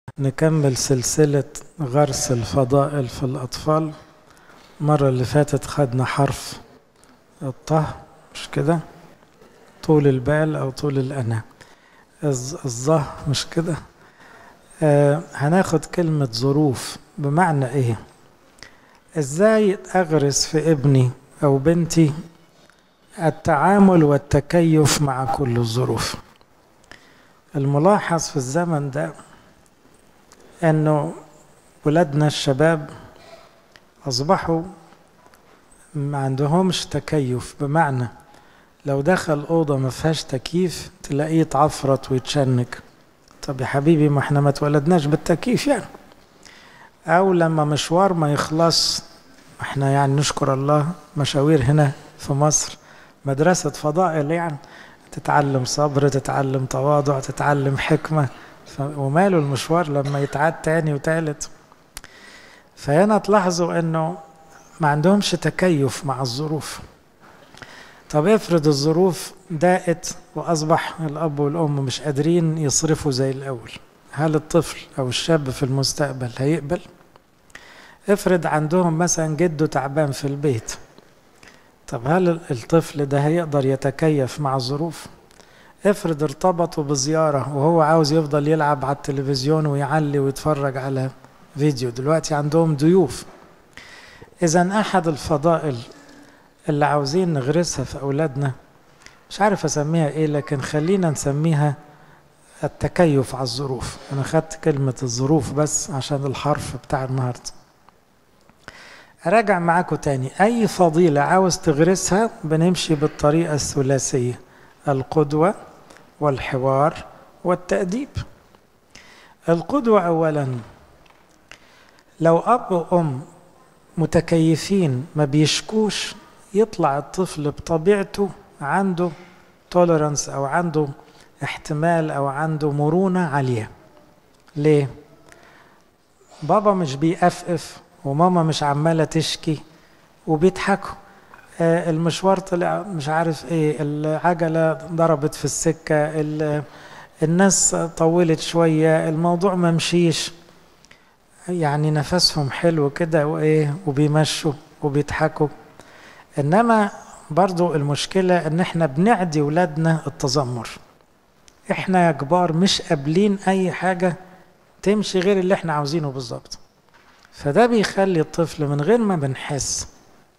نكمل سلسلة غرس الفضائل في الأطفال المرة اللي فاتت خدنا حرف الطه مش كده طول البال أو طول الأنا الظه مش كده آه هناخد كلمة ظروف بمعنى إيه إزاي أغرس في ابني أو بنتي التعامل والتكيف مع كل الظروف الملاحظ في الزمن ده انه ولادنا الشباب اصبحوا ما عندهمش تكيف بمعنى لو دخل اوضه ما فيهاش تكييف تلاقيه يتعفرط ويتشنج طب يا حبيبي ما احنا ما اتولدناش بالتكييف يعني او لما مشوار ما يخلص احنا يعني نشكر الله مشاوير هنا في مصر مدرسة فضائل يعني تتعلم صبر تتعلم تواضع تتعلم حكمة وماله المشوار لما يتعاد تاني وتالت فهنا تلاحظوا انه ما عندهمش تكيف مع الظروف طب افرض الظروف ضاقت واصبح الاب والام مش قادرين يصرفوا زي الاول هل الطفل او الشاب في المستقبل هيقبل افرض عندهم مثلا جده تعبان في البيت طب هل الطفل ده هيقدر يتكيف مع الظروف افرض ارتبطوا بزيارة وهو عاوز يفضل يلعب على التلفزيون ويعلي ويتفرج على فيديو دلوقتي عندهم ضيوف اذا احد الفضائل اللي عاوزين نغرسها في اولادنا مش عارف اسميها ايه لكن خلينا نسميها التكيف على الظروف انا خدت كلمة الظروف بس عشان الحرف بتاع النهارده أراجع معاكم تاني أي فضيلة عاوز تغرسها بنمشي بالطريقة الثلاثية القدوة والحوار والتأديب القدوة أولا لو أب وأم متكيفين ما بيشكوش يطلع الطفل بطبيعته عنده توليرانس أو عنده احتمال أو عنده مرونة عالية ليه؟ بابا مش بيقفقف وماما مش عمالة تشكي وبيضحكوا آه المشوار طلع مش عارف ايه العجلة ضربت في السكة الناس طولت شوية الموضوع ما مشيش يعني نفسهم حلو كده وايه وبيمشوا وبيضحكوا انما برضو المشكلة ان احنا بنعدي ولادنا التذمر احنا يا كبار مش قابلين اي حاجة تمشي غير اللي احنا عاوزينه بالظبط فده بيخلي الطفل من غير ما بنحس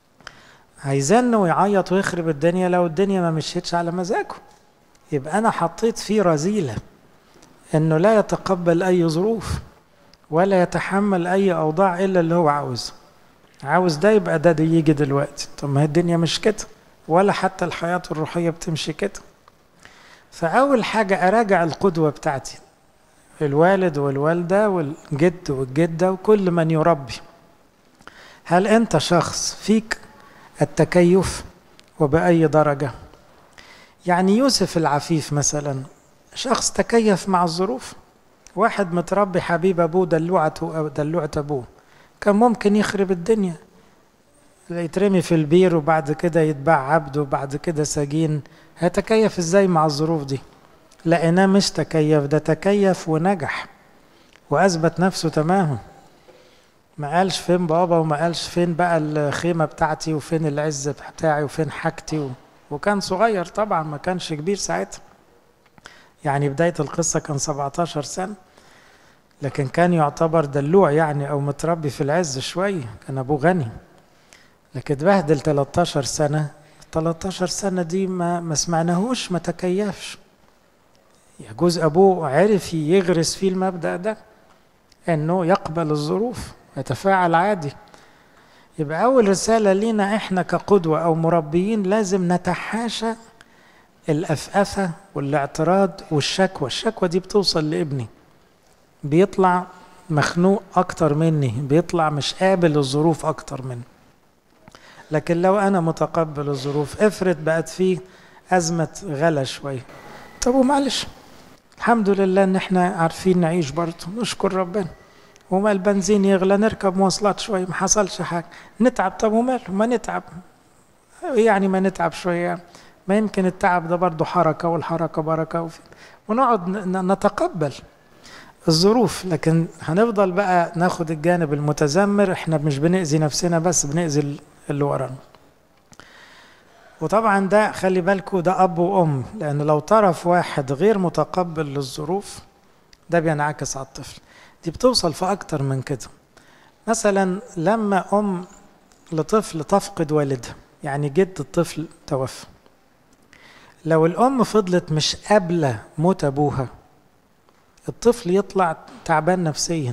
هيزن ويعيط ويخرب الدنيا لو الدنيا ما مشيتش على مزاجه يبقى انا حطيت فيه رذيله انه لا يتقبل اي ظروف ولا يتحمل اي اوضاع الا اللي هو عاوزه عاوز ده يبقى ده, ده يجي دلوقتي طب ما هي الدنيا مش كده ولا حتى الحياه الروحيه بتمشي كده فاول حاجه اراجع القدوه بتاعتي الوالد والوالدة والجد والجدة وكل من يربي هل أنت شخص فيك التكيف وبأي درجة يعني يوسف العفيف مثلا شخص تكيف مع الظروف واحد متربي حبيب أبوه دلوعته أو دلوعة أبوه كان ممكن يخرب الدنيا يترمي في البير وبعد كده يتباع عبد وبعد كده سجين هيتكيف ازاي مع الظروف دي لقيناه مش تكيف ده تكيف ونجح واثبت نفسه تماما ما قالش فين بابا وما قالش فين بقى الخيمه بتاعتي وفين العز بتاعي وفين حاجتي و... وكان صغير طبعا ما كانش كبير ساعتها يعني بدايه القصه كان 17 سنه لكن كان يعتبر دلوع يعني او متربي في العز شويه كان ابوه غني لكن اتبهدل 13 سنه 13 سنه دي ما ما سمعناهوش ما تكيفش يجوز أبوه عرف يغرس فيه المبدأ ده إنه يقبل الظروف يتفاعل عادي يبقى أول رسالة لينا إحنا كقدوة أو مربيين لازم نتحاشى الأفأفة والاعتراض والشكوى الشكوى دي بتوصل لابني بيطلع مخنوق أكتر مني بيطلع مش قابل الظروف أكتر مني لكن لو أنا متقبل الظروف افرض بقت فيه أزمة غلا شوية طب ومعلش الحمد لله ان احنا عارفين نعيش برضه نشكر ربنا وما البنزين يغلى نركب مواصلات شوية ما حصلش حاجة نتعب طب وماله ما نتعب يعني ما نتعب شوية ما يمكن التعب ده برضه حركة والحركة بركة ونقعد نتقبل الظروف لكن هنفضل بقى ناخد الجانب المتذمر احنا مش بنأذي نفسنا بس بنأذي اللي ورانا وطبعا ده خلي بالكوا ده أب وأم لأن لو طرف واحد غير متقبل للظروف ده بينعكس على الطفل دي بتوصل في أكتر من كده مثلا لما أم لطفل تفقد والدها يعني جد الطفل توفى لو الأم فضلت مش قابلة موت أبوها الطفل يطلع تعبان نفسيا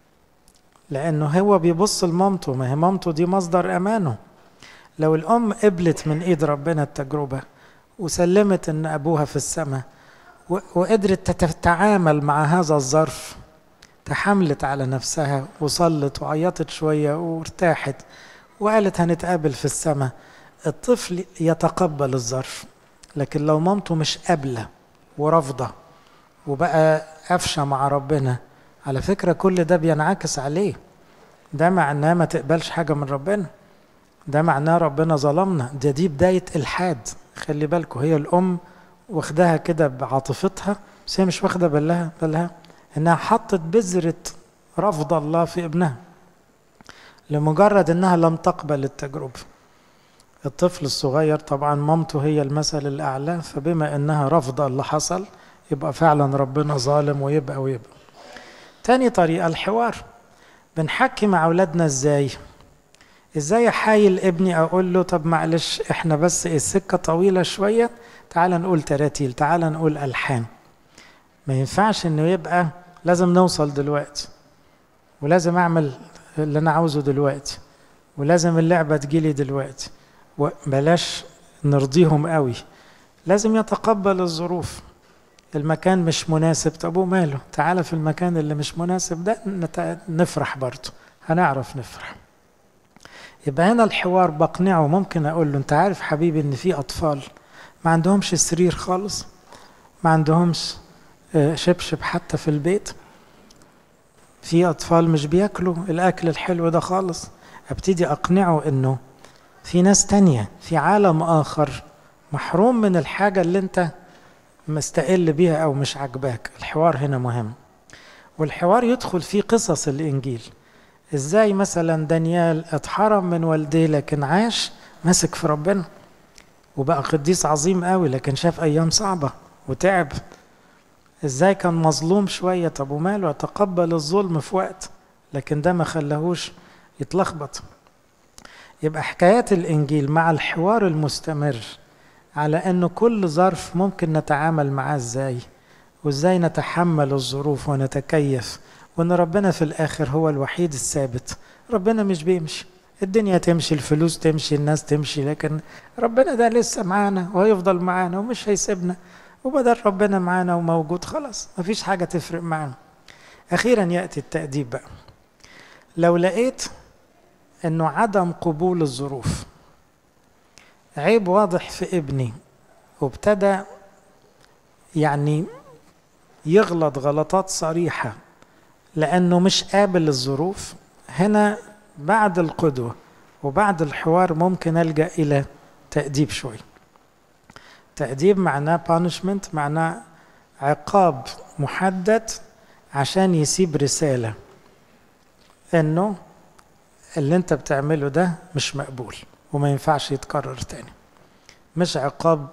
لأنه هو بيبص لمامته ما هي مامته دي مصدر أمانه لو الأم قبلت من إيد ربنا التجربة وسلمت إن أبوها في السماء وقدرت تتعامل مع هذا الظرف تحملت على نفسها وصلت وعيطت شوية وارتاحت وقالت هنتقابل في السماء الطفل يتقبل الظرف لكن لو مامته مش قابلة ورافضة وبقى قفشة مع ربنا على فكرة كل ده بينعكس عليه ده معناه ما تقبلش حاجة من ربنا ده معناه ربنا ظلمنا ده دي بداية إلحاد خلي بالكم هي الأم واخداها كده بعاطفتها بس هي مش واخدة بالها بالها إنها حطت بذرة رفض الله في ابنها لمجرد إنها لم تقبل التجربة الطفل الصغير طبعا مامته هي المثل الأعلى فبما إنها رفض اللي حصل يبقى فعلا ربنا ظالم ويبقى ويبقى تاني طريقة الحوار بنحكي مع أولادنا إزاي إزاي أحايل ابني أقول له طب معلش إحنا بس السكة طويلة شوية تعال نقول تراتيل تعال نقول ألحان ما ينفعش إنه يبقى لازم نوصل دلوقتي ولازم أعمل اللي أنا عاوزه دلوقتي ولازم اللعبة تجيلي دلوقتي وبلاش نرضيهم قوي لازم يتقبل الظروف المكان مش مناسب طب وماله تعالى في المكان اللي مش مناسب ده نفرح برضه هنعرف نفرح يبقى هنا الحوار بقنعه ممكن اقول له انت عارف حبيبي ان في اطفال ما عندهمش سرير خالص ما عندهمش شبشب حتى في البيت في اطفال مش بياكلوا الاكل الحلو ده خالص ابتدي اقنعه انه في ناس تانية في عالم اخر محروم من الحاجة اللي انت مستقل بيها او مش عاجباك الحوار هنا مهم والحوار يدخل فيه قصص الانجيل ازاي مثلا دانيال اتحرم من والديه لكن عاش ماسك في ربنا وبقى قديس عظيم قوي لكن شاف ايام صعبه وتعب ازاي كان مظلوم شويه طب وماله تقبل الظلم في وقت لكن ده ما خلاهوش يتلخبط يبقى حكايات الانجيل مع الحوار المستمر على انه كل ظرف ممكن نتعامل معاه ازاي وازاي نتحمل الظروف ونتكيف وان ربنا في الاخر هو الوحيد الثابت ربنا مش بيمشي الدنيا تمشي الفلوس تمشي الناس تمشي لكن ربنا ده لسه معانا وهيفضل معانا ومش هيسيبنا وبدل ربنا معانا وموجود خلاص مفيش حاجة تفرق معانا أخيرا يأتي التأديب بقى لو لقيت أنه عدم قبول الظروف عيب واضح في ابني وابتدى يعني يغلط غلطات صريحة لأنه مش قابل الظروف هنا بعد القدوة وبعد الحوار ممكن ألجأ إلى تأديب شوي تأديب معناه punishment معناه عقاب محدد عشان يسيب رسالة إنه اللي أنت بتعمله ده مش مقبول وما ينفعش يتكرر تاني مش عقاب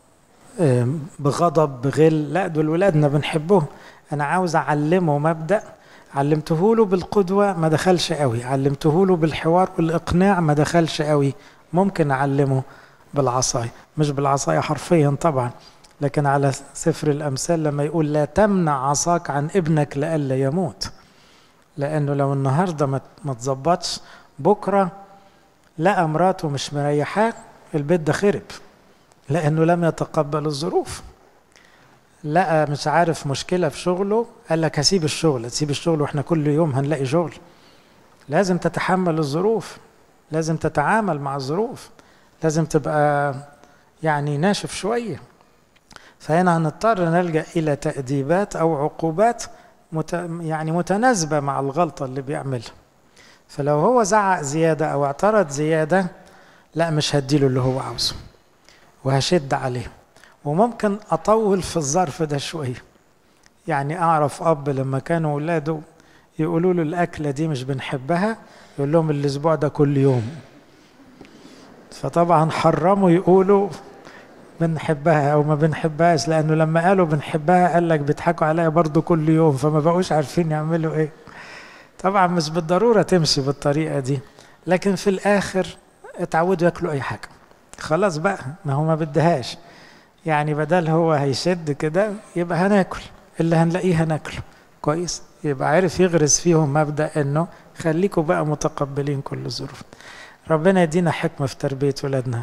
بغضب بغل لا دول ولادنا بنحبهم انا عاوز اعلمه مبدا علمته له بالقدوه ما دخلش قوي علمته له بالحوار والاقناع ما دخلش قوي ممكن اعلمه بالعصايه مش بالعصايه حرفيا طبعا لكن على سفر الامثال لما يقول لا تمنع عصاك عن ابنك لئلا يموت لانه لو النهارده ما تظبطش بكره لقى مراته مش مريحاه البيت ده خرب لانه لم يتقبل الظروف لقى مش عارف مشكله في شغله قال لك هسيب الشغل تسيب الشغل واحنا كل يوم هنلاقي شغل لازم تتحمل الظروف لازم تتعامل مع الظروف لازم تبقى يعني ناشف شويه فهنا هنضطر نلجا الى تاديبات او عقوبات مت يعني متناسبه مع الغلطه اللي بيعملها فلو هو زعق زياده او اعترض زياده لا مش هديله اللي هو عاوزه وهشد عليه وممكن اطول في الظرف ده شويه يعني أعرف أب لما كانوا ولاده يقولوا له الأكلة دي مش بنحبها يقول لهم الأسبوع ده كل يوم فطبعا حرموا يقولوا بنحبها أو ما بنحبهاش لأنه لما قالوا بنحبها قال لك بيضحكوا عليها برضو كل يوم فما بقوش عارفين يعملوا إيه طبعا مش بالضرورة تمشي بالطريقة دي لكن في الآخر اتعودوا ياكلوا أي حاجة خلاص بقى ما هو ما بدهاش يعني بدل هو هيشد كده يبقى هناكل اللي هنلاقيه هناكله كويس يبقى عارف يغرس فيهم مبدأ انه خليكوا بقى متقبلين كل الظروف ربنا يدينا حكمة في تربية ولادنا